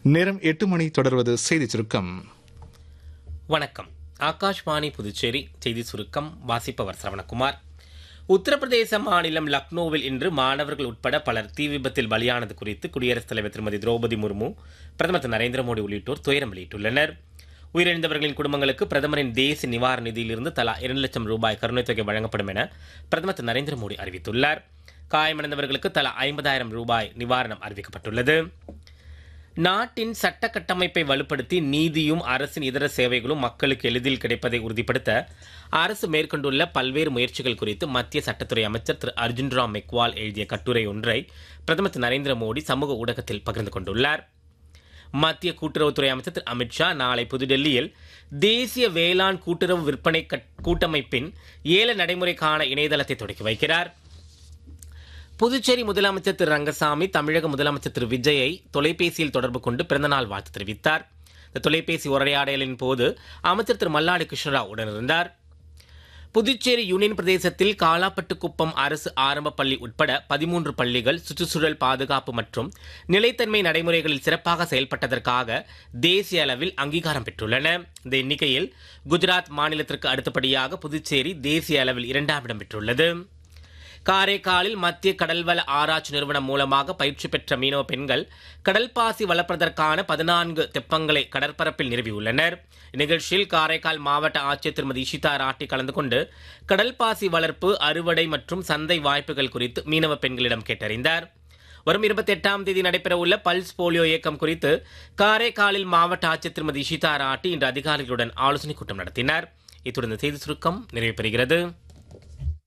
நேரம் எட்டு மணி தொடர்வது செய்தி சுருக்கம் வணக்கம் ஆகாஷ்வாணி புதுச்சேரி செய்தி சுருக்கம் வாசிப்பவர் சரவணகுமார் உத்தரப்பிரதேச மாநிலம் லக்னோவில் இன்று மாணவர்கள் உட்பட பலர் தீ விபத்தில் பலியானது குறித்து குடியரசுத் தலைவர் திருமதி திரௌபதி முர்மு பிரதமர் திரு நரேந்திர மோடி உள்ளிட்டோர் துயரம் வெளியிட்டுள்ளனர் உயிரிழந்தவர்களின் குடும்பங்களுக்கு பிரதமரின் தேசிய நிவாரண நிதியிலிருந்து தலா இரண்டு லட்சம் ரூபாய் கருணைத் தொகை வழங்கப்படும் என பிரதமர் திரு நரேந்திர மோடி அறிவித்துள்ளார் காயமடைந்தவர்களுக்கு தலா ஐம்பதாயிரம் ரூபாய் நிவாரணம் அறிவிக்கப்பட்டுள்ளது நாட்டின் சட்ட கட்டமைப்பை வலுப்படுத்தி நீதியும் அரசின் இதர சேவைகளும் மக்களுக்கு எளிதில் கிடைப்பதை உறுதிப்படுத்த அரசு மேற்கொண்டுள்ள பல்வேறு முயற்சிகள் குறித்து மத்திய சட்டத்துறை அமைச்சர் திரு அர்ஜுன் ராம் மெக்வால் எழுதிய கட்டுரை ஒன்றை பிரதமர் திரு நரேந்திர மோடி சமூக ஊடகத்தில் பகிர்ந்து கொண்டுள்ளார் மத்திய கூட்டுறவுத்துறை அமைச்சர் திரு அமித்ஷா நாளை புதுடெல்லியில் தேசிய வேளாண் கூட்டுறவு விற்பனை கட்- கூட்டமைப்பின் ஏல நடைமுறைக்கான இணையதளத்தை தொடங்கி வைக்கிறார் புதுச்சேரி முதலமைச்சர் திரு ரங்கசாமி தமிழக முதலமைச்சர் திரு விஜயை தொலைபேசியில் தொடர்பு கொண்டு பிறந்தநாள் வாழ்த்து தெரிவித்தார் இந்த தொலைபேசி உரையாடலின் போது அமைச்சர் திரு மல்லாடி கிருஷ்ணராவ் உடனிருந்தார் புதுச்சேரி யூனியன் பிரதேசத்தில் காலாப்பட்டுக்குப்பம் அரசு ஆரம்ப பள்ளி உட்பட பதிமூன்று பள்ளிகள் சுற்றுச்சூழல் பாதுகாப்பு மற்றும் நிலைத்தன்மை நடைமுறைகளில் சிறப்பாக செயல்பட்டதற்காக தேசிய அளவில் அங்கீகாரம் பெற்றுள்ளன இந்த எண்ணிக்கையில் குஜராத் மாநிலத்திற்கு அடுத்தபடியாக புதுச்சேரி தேசிய அளவில் இரண்டாம் இடம் பெற்றுள்ளது காரைக்காலில் மத்திய கடல்வள ஆராய்ச்சி நிறுவனம் மூலமாக பயிற்சி பெற்ற மீனவ பெண்கள் கடல் பாசி வளர்ப்பதற்கான பதினான்கு தெப்பங்களை கடற்பரப்பில் நிறுவியுள்ளனர் இந்நிகழ்ச்சியில் காரைக்கால் மாவட்ட ஆட்சியர் திருமதி இஷிதா ராட்டி கலந்து கொண்டு கடல் பாசி வளர்ப்பு அறுவடை மற்றும் சந்தை வாய்ப்புகள் குறித்து மீனவ பெண்களிடம் கேட்டறிந்தார் வரும் இருபத்தி எட்டாம் தேதி நடைபெறவுள்ள பல்ஸ் போலியோ இயக்கம் குறித்து காரைக்காலில் மாவட்ட ஆட்சியர் திருமதி இஷிதா ராட்டி இன்று அதிகாரிகளுடன் ஆலோசனைக் கூட்டம் நடத்தினார் இத்துடன் இந்த செய்தி சுருக்கம் நிறைவு பெறுகிறது